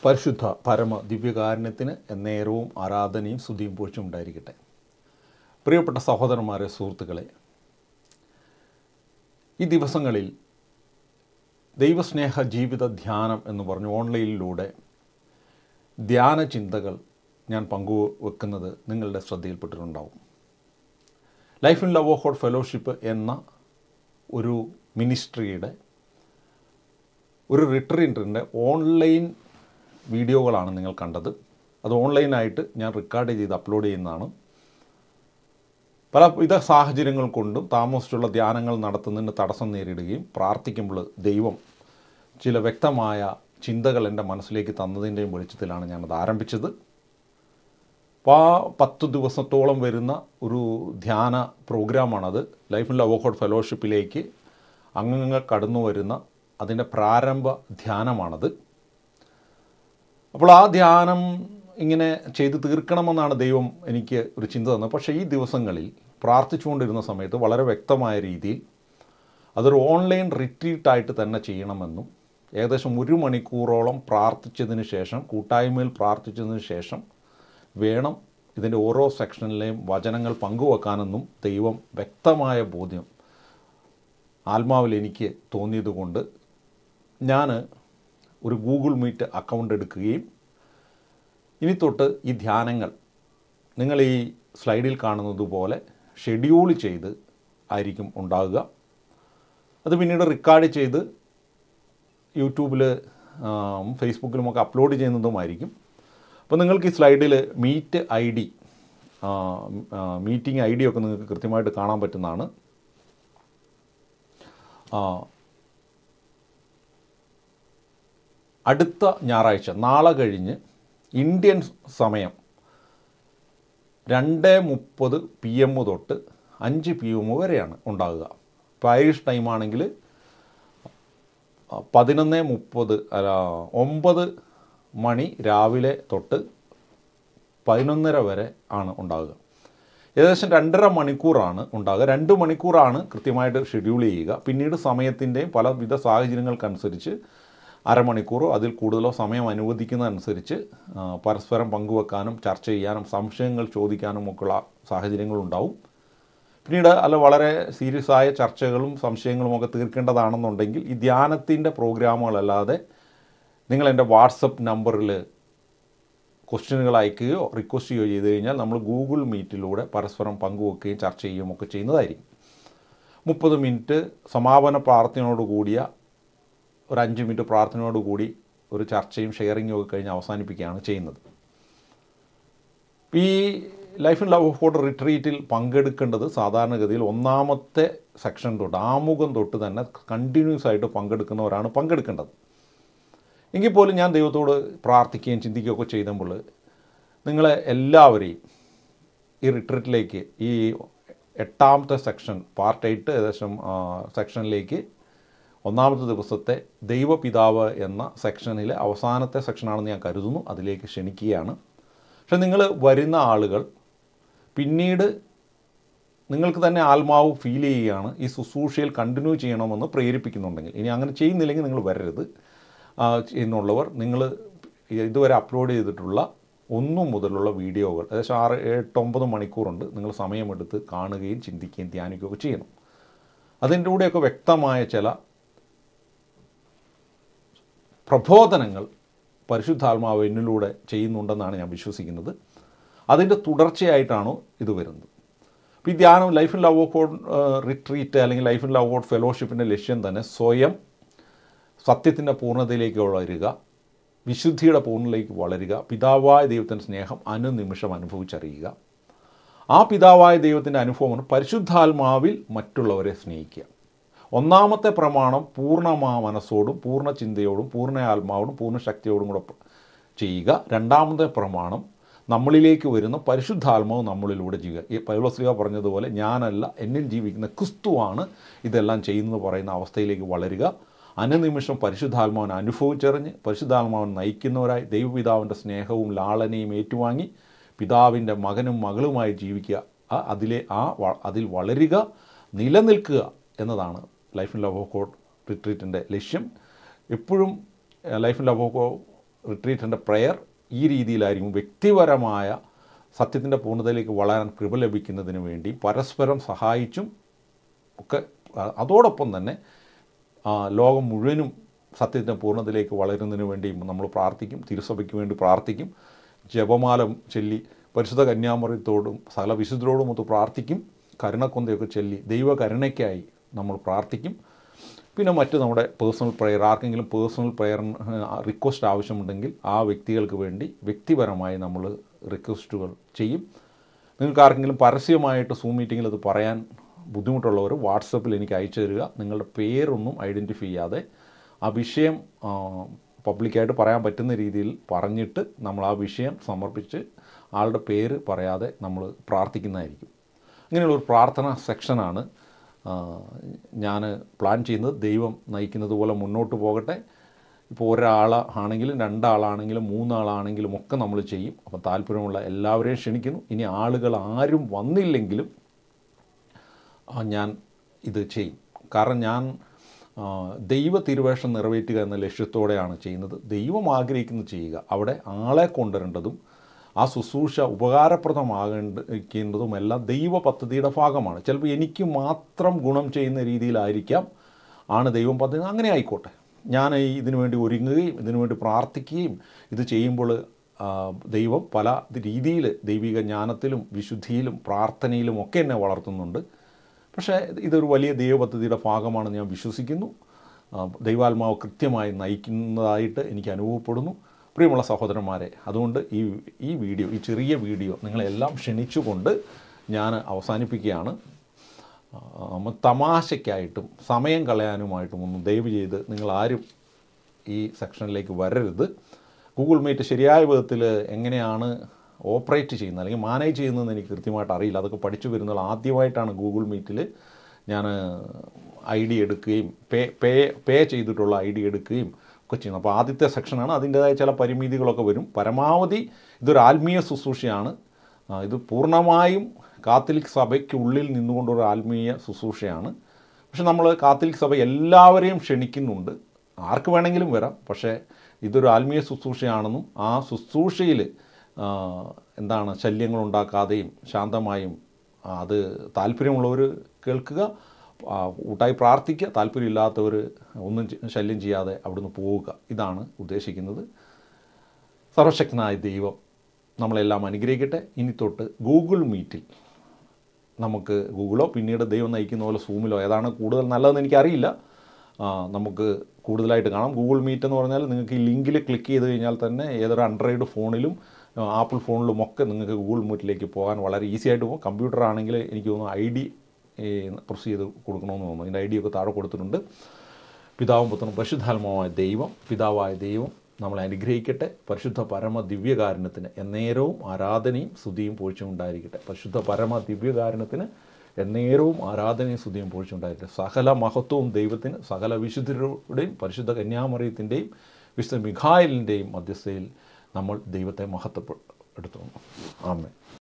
പരിശുദ്ധ പരമ ദിവ്യകാരുണ്യത്തിന് എന്നേരവും ആരാധനയും സ്തുതിയും പോഴ്ചയും ഉണ്ടായിരിക്കട്ടെ പ്രിയപ്പെട്ട സഹോദരന്മാരെ സുഹൃത്തുക്കളെ ഈ ദിവസങ്ങളിൽ ദൈവസ്നേഹ ജീവിത ധ്യാനം എന്ന് പറഞ്ഞ് ഓൺലൈനിലൂടെ ധ്യാന ചിന്തകൾ ഞാൻ പങ്കുവെക്കുന്നത് നിങ്ങളുടെ ശ്രദ്ധയിൽപ്പെട്ടിട്ടുണ്ടാവും life in love of God fellowship എന്ന ഒരു മിനിസ്ട്രിയുടെ ഒരു റിട്രീറ്റിൻ്റെ ഓൺലൈൻ വീഡിയോകളാണ് നിങ്ങൾ കണ്ടത് അത് ഓൺലൈനായിട്ട് ഞാൻ റെക്കോർഡ് ചെയ്ത് അപ്ലോഡ് ചെയ്യുന്നതാണ് പല വിധ സാഹചര്യങ്ങൾ കൊണ്ടും താമസിച്ചുള്ള ധ്യാനങ്ങൾ നടത്തുന്നതിന് തടസ്സം നേരിടുകയും പ്രാർത്ഥിക്കുമ്പോൾ ദൈവം ചില വ്യക്തമായ ചിന്തകൾ എൻ്റെ മനസ്സിലേക്ക് തന്നതിൻ്റെയും വെളിച്ചത്തിലാണ് ഞാനത് ആരംഭിച്ചത് അപ്പോൾ ആ പത്ത് ദിവസത്തോളം വരുന്ന ഒരു ധ്യാന പ്രോഗ്രാമാണത് ലൈഫ് ഇൻ ലവ് ഓഫ് ഫെലോഷിപ്പിലേക്ക് അംഗങ്ങൾ കടന്നു വരുന്ന അതിൻ്റെ പ്രാരംഭ ധ്യാനമാണത് അപ്പോൾ ആ ധ്യാനം ഇങ്ങനെ ചെയ്ത് തീർക്കണമെന്നാണ് ദൈവം എനിക്ക് ഒരു ചിന്ത തന്നത് പക്ഷേ ഈ ദിവസങ്ങളിൽ പ്രാർത്ഥിച്ചുകൊണ്ടിരുന്ന സമയത്ത് വളരെ വ്യക്തമായ രീതിയിൽ അതൊരു ഓൺലൈൻ റിട്രീറ്റായിട്ട് തന്നെ ചെയ്യണമെന്നും ഏകദേശം ഒരു മണിക്കൂറോളം പ്രാർത്ഥിച്ചതിന് ശേഷം കൂട്ടായ്മയിൽ പ്രാർത്ഥിച്ചതിന് ശേഷം വേണം ഇതിൻ്റെ ഓരോ സെക്ഷനിലെയും വചനങ്ങൾ പങ്കുവെക്കാനെന്നും ദൈവം വ്യക്തമായ ബോധ്യം ആത്മാവിൽ എനിക്ക് തോന്നിയതുകൊണ്ട് ഞാൻ ഒരു ഗൂഗിൾ മീറ്റ് അക്കൗണ്ട് എടുക്കുകയും ഇനി തൊട്ട് ഈ ധ്യാനങ്ങൾ നിങ്ങൾ ഈ സ്ലൈഡിൽ കാണുന്നത് പോലെ ഷെഡ്യൂൾ ചെയ്ത് ആയിരിക്കും ഉണ്ടാകുക അത് പിന്നീട് റെക്കോർഡ് ചെയ്ത് യൂട്യൂബിൽ ഫേസ്ബുക്കിലുമൊക്കെ അപ്ലോഡ് ചെയ്യുന്നതുമായിരിക്കും അപ്പോൾ നിങ്ങൾക്ക് ഈ സ്ലൈഡിൽ meet I D meeting I D ഒക്കെ നിങ്ങൾക്ക് കൃത്യമായിട്ട് കാണാൻ പറ്റുന്നതാണ് അടുത്ത ഞായറാഴ്ച നാളെ കഴിഞ്ഞ് ഇന്ത്യൻ സമയം രണ്ട് മുപ്പത് പി എം തൊട്ട് അഞ്ച് പി എം വരെയാണ് ഉണ്ടാകുക ഇപ്പോൾ ഐറിഷ് ടൈമാണെങ്കിൽ പതിനൊന്ന് മുപ്പത് അല്ല ഒമ്പത് മണി രാവിലെ തൊട്ട് പതിനൊന്നര വരെ ആണ് ഉണ്ടാകുക ഏകദേശം രണ്ടര മണിക്കൂറാണ് ഉണ്ടാകുക രണ്ട് മണിക്കൂറാണ് കൃത്യമായിട്ട് ഷെഡ്യൂൾ ചെയ്യുക പിന്നീട് സമയത്തിൻ്റെയും പലവിധ സാഹചര്യങ്ങൾക്കനുസരിച്ച് അരമണിക്കൂറോ അതിൽ കൂടുതലോ സമയം അനുവദിക്കുന്നതനുസരിച്ച് പരസ്പരം പങ്കുവെക്കാനും ചർച്ച ചെയ്യാനും സംശയങ്ങൾ ചോദിക്കാനും ഒക്കെയുള്ള സാഹചര്യങ്ങളുണ്ടാവും പിന്നീട് അല്ല വളരെ സീരിയസ് ആയ ചർച്ചകളും സംശയങ്ങളും ഒക്കെ തീർക്കേണ്ടതാണെന്നുണ്ടെങ്കിൽ ഈ ധ്യാനത്തിൻ്റെ പ്രോഗ്രാമുകളല്ലാതെ നിങ്ങൾ എൻ്റെ വാട്സപ്പ് നമ്പറിൽ ക്വസ്റ്റ്യനുകൾ അയക്കുകയോ റിക്വസ്റ്റ് ചെയ്യുകയോ ചെയ്ത് കഴിഞ്ഞാൽ നമ്മൾ ഗൂഗിൾ മീറ്റിലൂടെ പരസ്പരം പങ്കുവെക്കുകയും ചർച്ച ചെയ്യുകയും ഒക്കെ ചെയ്യുന്നതായിരിക്കും മുപ്പത് മിനിറ്റ് സമാപന പ്രാർത്ഥനയോട് കൂടിയ ഒരു അഞ്ച് മിനിറ്റ് പ്രാർത്ഥനയോട് കൂടി ഒരു ചർച്ചയും ഷെയറിങ്ങും ഒക്കെ കഴിഞ്ഞ് അവസാനിപ്പിക്കുകയാണ് ചെയ്യുന്നത് ഈ life in love of God റിട്രീറ്റിൽ പങ്കെടുക്കേണ്ടത് സാധാരണഗതിയിൽ ഒന്നാമത്തെ സെക്ഷൻ തൊട്ട് ആമുഖം തൊട്ട് തന്നെ കണ്ടിന്യൂസ് ആയിട്ട് പങ്കെടുക്കുന്നവരാണ് പങ്കെടുക്കേണ്ടത് എങ്കിൽ പോലും ഞാൻ ദൈവത്തോട് പ്രാർത്ഥിക്കുകയും ചിന്തിക്കുകയൊക്കെ ചെയ്തപ്പോൾ നിങ്ങളെ എല്ലാവരെയും ഈ റിട്രീറ്റിലേക്ക് ഈ എട്ടാമത്തെ സെക്ഷൻ പാർട്ട് എയ്റ്റ് ഏകദേശം സെക്ഷനിലേക്ക് ഒന്നാമത്തെ ദിവസത്തെ ദൈവപിതാവ് എന്ന സെക്ഷനിലെ അവസാനത്തെ സെക്ഷനാണെന്ന് ഞാൻ കരുതുന്നു അതിലേക്ക് ക്ഷണിക്കുകയാണ് പക്ഷെ നിങ്ങൾ വരുന്ന ആളുകൾ പിന്നീട് നിങ്ങൾക്ക് തന്നെ ആത്മാവ് ഫീൽ ചെയ്യുകയാണ് ഈ ശുശ്രൂഷയിൽ കണ്ടിന്യൂ ചെയ്യണമെന്ന് പ്രേരിപ്പിക്കുന്നുണ്ടെങ്കിൽ ഇനി അങ്ങനെ ചെയ്യുന്നില്ലെങ്കിൽ നിങ്ങൾ വരരുത് എന്നുള്ളവർ നിങ്ങൾ ഇതുവരെ അപ്ലോഡ് ചെയ്തിട്ടുള്ള ഒന്നു മുതലുള്ള വീഡിയോകൾ ഏകദേശം ആറ് എട്ടൊമ്പത് മണിക്കൂറുണ്ട് നിങ്ങൾ സമയമെടുത്ത് കാണുകയും ചിന്തിക്കുകയും ധ്യാനിക്കുകയൊക്കെ ചെയ്യണം അതിൻ്റെ കൂടെയൊക്കെ വ്യക്തമായ ചില പ്രബോധനങ്ങൾ പരിശുദ്ധാത്മാവ് എന്നിലൂടെ ചെയ്യുന്നുണ്ടെന്നാണ് ഞാൻ വിശ്വസിക്കുന്നത് അതിൻ്റെ തുടർച്ചയായിട്ടാണ് ഇത് വരുന്നത് അപ്പോൾ ഈ ധ്യാനം life in love of God retreat അല്ലെങ്കിൽ ലൈഫ് ഇൻ ലവ് ഗോഡ് ഫെലോഷിപ്പിൻ്റെ ലക്ഷ്യം തന്നെ സ്വയം സത്യത്തിൻ്റെ പൂർണ്ണതയിലേക്ക് വളരുക വിശുദ്ധിയുടെ പൂർണ്ണതയിലേക്ക് വളരുക പിതാവായ ദൈവത്തിൻ്റെ സ്നേഹം അനുനിമിഷം അനുഭവിച്ചറിയുക ആ പിതാവായ ദൈവത്തിൻ്റെ അനുഭവമാണ് പരിശുദ്ധാത്മാവിൽ മറ്റുള്ളവരെ സ്നേഹിക്കുക ഒന്നാമത്തെ പ്രമാണം പൂർണ്ണമാ മനസ്സോടും പൂർണ്ണ ചിന്തയോടും പൂർണ്ണ ആത്മാവോടും പൂർണ്ണ ശക്തിയോടും കൂടെ ചെയ്യുക രണ്ടാമത്തെ പ്രമാണം നമ്മളിലേക്ക് വരുന്ന പരിശുദ്ധാത്മാവ് നമ്മളിലൂടെ ചെയ്യുക ഈ പൈലോസ്ലിക പറഞ്ഞതുപോലെ ഞാനല്ല എന്നിൽ ജീവിക്കുന്ന ക്രിസ്തുവാണ് ഇതെല്ലാം ചെയ്യുന്നത് പറയുന്ന അവസ്ഥയിലേക്ക് വളരുക അനുനിമിഷം പരിശുദ്ധാത്മാവിനെ അനുഭവിച്ചറിഞ്ഞ് പരിശുദ്ധാത്മാവിനെ നയിക്കുന്നവരായി ദൈവപിതാവിൻ്റെ സ്നേഹവും ലാളനയും ഏറ്റുവാങ്ങി പിതാവിൻ്റെ മകനും മകളുമായി ജീവിക്കുക അതിലെ ആ അതിൽ വളരുക നിലനിൽക്കുക എന്നതാണ് life in love of God റിട്രീറ്റിൻ്റെ ലക്ഷ്യം എപ്പോഴും ലൈഫ് ഇൻ ലവ് ഓഫ് റിട്രീറ്റിൻ്റെ പ്രെയർ ഈ രീതിയിലായിരിക്കും വ്യക്തിപരമായ സത്യത്തിൻ്റെ പൂർണ്ണതയിലേക്ക് വളരാൻ കൃപ ലഭിക്കുന്നതിന് വേണ്ടി പരസ്പരം സഹായിച്ചും ഒക്കെ അ- അതോടൊപ്പം തന്നെ ആ, ലോകം മുഴുവനും സത്യത്തിൻ്റെ പൂർണ്ണതയിലേക്ക് വളരുന്നതിന് വേണ്ടിയും നമ്മൾ പ്രാർത്ഥിക്കും തിരുസഭയ്ക്ക് വേണ്ടി പ്രാർത്ഥിക്കും ജപമാല ചൊല്ലി പരിശുദ്ധ കന്യാമറിയത്തോടും സകല വിശുദ്ധരോടും ഒത്ത് പ്രാർത്ഥിക്കും കരുണക്കൊന്തയൊക്കെ ചൊല്ലി ദൈവകരുണയ്ക്കായി നമ്മൾ പ്രാർത്ഥിക്കും പിന്നെ മറ്റ് നമ്മുടെ പേഴ്സണൽ പ്രെയർ ആർക്കെങ്കിലും പേഴ്സണൽ പ്രെയർ റിക്വസ്റ്റ് ആവശ്യമുണ്ടെങ്കിൽ ആ വ്യക്തികൾക്ക് വേണ്ടി വ്യക്തിപരമായി നമ്മൾ റിക്വസ്റ്റുകൾ ചെയ്യും നിങ്ങൾക്ക് ആർക്കെങ്കിലും പരസ്യമായിട്ട് സൂം മീറ്റിങ്ങിൽ അത് പറയാൻ ബുദ്ധിമുട്ടുള്ളവർ വാട്സപ്പിൽ എനിക്ക് അയച്ചു തരിക നിങ്ങളുടെ പേരൊന്നും ഐഡൻറ്റിഫൈ ചെയ്യാതെ ആ വിഷയം ആ, പബ്ലിക്കായിട്ട് പറയാൻ പറ്റുന്ന രീതിയിൽ പറഞ്ഞിട്ട് നമ്മൾ ആ വിഷയം സമർപ്പിച്ച് ആളുടെ പേര് പറയാതെ നമ്മൾ പ്രാർത്ഥിക്കുന്നതായിരിക്കും ഇങ്ങനെയുള്ള ഒരു പ്രാർത്ഥന സെക്ഷനാണ് ഞാൻ പ്ലാൻ ചെയ്യുന്നത് ദൈവം നയിക്കുന്നത് പോലെ മുന്നോട്ട് പോകട്ടെ ഇപ്പോൾ ഒരാൾ ആണെങ്കിലും രണ്ടാളാണെങ്കിലും മൂന്നാളാണെങ്കിലും ഒക്കെ നമ്മൾ ചെയ്യും അപ്പം താല്പര്യമുള്ള എല്ലാവരെയും ക്ഷണിക്കുന്നു ഇനി ആളുകൾ ആരും വന്നില്ലെങ്കിലും ആ, ഞാൻ ഇത് ചെയ്യും കാരണം ഞാൻ ആ, ദൈവ തിരുവേഷം നിറവേറ്റുക എന്ന ലക്ഷ്യത്തോടെയാണ് ചെയ്യുന്നത് ദൈവം ആഗ്രഹിക്കുന്നത് ചെയ്യുക അവിടെ ആളെ കൊണ്ടുവരേണ്ടതും ആ ശുശ്രൂഷ ഉപകാരപ്രദമാകേണ്ടതും എല്ലാം ദൈവ പദ്ധതിയുടെ ഭാഗമാണ് ചിലപ്പോൾ എനിക്ക് മാത്രം ഗുണം ചെയ്യുന്ന രീതിയിലായിരിക്കാം ആണ് ദൈവം പദ്ധതി അങ്ങനെ ആയിക്കോട്ടെ ഞാൻ ഈ ഇതിനു വേണ്ടി ഒരുങ്ങുകയും ഇതിനു വേണ്ടി പ്രാർത്ഥിക്കുകയും ഇത് ചെയ്യുമ്പോൾ ആ, ദൈവം പല രീതിയിൽ ദൈവിക ജ്ഞാനത്തിലും വിശുദ്ധിയിലും പ്രാർത്ഥനയിലും ഒക്കെ എന്നെ വളർത്തുന്നുണ്ട് പക്ഷേ ഇതൊരു വലിയ ദൈവപദ്ധതിയുടെ ഭാഗമാണെന്ന് ഞാൻ വിശ്വസിക്കുന്നു ആ, ദൈവാത്മാവ് കൃത്യമായി നയിക്കുന്നതായിട്ട് എനിക്ക് അനുഭവപ്പെടുന്നു പ്രിയമുള്ള സഹോദരന്മാരെ അതുകൊണ്ട് ഈ ഈ വീഡിയോ ഈ ചെറിയ വീഡിയോ നിങ്ങളെല്ലാം ക്ഷണിച്ചുകൊണ്ട് ഞാൻ അവസാനിപ്പിക്കുകയാണ് ആ, നമ്മ തമാശയ്ക്കായിട്ടും സമയം കളയാനുമായിട്ടും ഒന്നും ദയവ് ചെയ്ത് നിങ്ങളാരും ഈ സെക്ഷനിലേക്ക് വരരുത് ഗൂഗിൾ മീറ്റ് ശരിയായ വിധത്തിൽ എങ്ങനെയാണ് ഓപ്പറേറ്റ് ചെയ്യുന്നത് അല്ലെങ്കിൽ മാനേജ് ചെയ്യുന്നതെന്ന് എനിക്ക് കൃത്യമായിട്ട് അറിയില്ല അതൊക്കെ പഠിച്ചു വരുന്നത് ആദ്യമായിട്ടാണ് ഗൂഗിൾ മീറ്റിൽ ഞാൻ ഐ ഡി എടുക്കുകയും പേ പേ പേ ചെയ്തിട്ടുള്ള ഐ ഡി എടുക്കുകയും ഒക്കെ ചെയ്യുന്നത് അപ്പോൾ ആദ്യത്തെ സെക്ഷനാണ് അതിൻ്റേതായ ചില പരിമിതികളൊക്കെ വരും പരമാവധി ഇതൊരു ആത്മീയ ശുശ്രൂഷയാണ് ആ, ഇത് പൂർണ്ണമായും കാത്തലിക് സഭയ്ക്കുള്ളിൽ നിന്നുകൊണ്ടൊരു ആത്മീയ ശുശ്രൂഷയാണ് പക്ഷെ നമ്മൾ കാത്തലിക് സഭ എല്ലാവരെയും ക്ഷണിക്കുന്നുണ്ട് ആർക്ക് വേണമെങ്കിലും വരാം പക്ഷേ ഇതൊരു ആത്മീയ ശുശ്രൂഷയാണെന്നും ആ ശുശ്രൂഷയിൽ എന്താണ് ശല്യങ്ങൾ ഉണ്ടാക്കാതെയും ശാന്തമായും ആ, അത് താല്പര്യമുള്ളവർ കേൾക്കുക ആ, കൂട്ടായി പ്രാർത്ഥിക്കുക താല്പര്യമില്ലാത്തവർ ഒന്നും ചെ- ശല്യം ചെയ്യാതെ അവിടുന്ന് പോവുക ഇതാണ് ഉദ്ദേശിക്കുന്നത് സർവശക്തനായ ദൈവം നമ്മളെല്ലാം അനുഗ്രഹിക്കട്ടെ ഇനി തൊട്ട് ഗൂഗിൾ മീറ്റിൽ നമുക്ക് ഗൂഗിളോ പിന്നീട് ദൈവം നയിക്കുന്ന പോലെ സൂമിലോ ഏതാണ് കൂടുതൽ നല്ലതെന്ന് എനിക്കറിയില്ല ആ, നമുക്ക് കൂടുതലായിട്ട് കാണാം ഗൂഗിൾ മീറ്റ് എന്ന് പറഞ്ഞാൽ നിങ്ങൾക്ക് ഈ ലിങ്കിൽ ക്ലിക്ക് ചെയ്ത് കഴിഞ്ഞാൽ തന്നെ ഏതൊരു ആൻഡ്രോയിഡ് ഫോണിലും ആ, ആപ്പിൾ ഫോണിലും ഒക്കെ നിങ്ങൾക്ക് ഗൂഗിൾ മീറ്റിലേക്ക് പോകാൻ വളരെ ഈസി ആയിട്ട് പോകും കമ്പ്യൂട്ടർ ആണെങ്കിൽ എനിക്ക് തോന്നുന്നു ഐ ഡി പ്രസ് ചെയ്ത് കൊടുക്കണമെന്ന് തോന്നുന്നു അതിൻ്റെ ഐ ഡി ഒക്കെ താഴെ കൊടുത്തിട്ടുണ്ട് പിതാവും പുത്രനും പരിശുദ്ധാത്മാവായ ദൈവം പിതാവായ ദൈവം നമ്മളെ അനുഗ്രഹിക്കട്ടെ പരിശുദ്ധ പരമ ദിവ്യകാരുണ്യത്തിന് എന്നേരവും ആരാധനയും സ്തുതിയും പോഴ്ചയും ഉണ്ടായിരിക്കട്ടെ പരിശുദ്ധ പരമ ദിവ്യകാരുണ്യത്തിന് എന്നേരവും ആരാധനയും സ്തുതിയും പോഴ്ചയും ഉണ്ടായിരിക്കട്ടെ സകല മഹത്വവും ദൈവത്തിന് സകല വിശുദ്ധരുടെയും പരിശുദ്ധ കന്യാമറിയത്തിൻ്റെയും വിശുദ്ധ മിഖായലിൻ്റെയും മധ്യസ്ഥയിൽ നമ്മൾ ദൈവത്തെ മഹത്വപ്പെടുത്തുന്നു ആമേ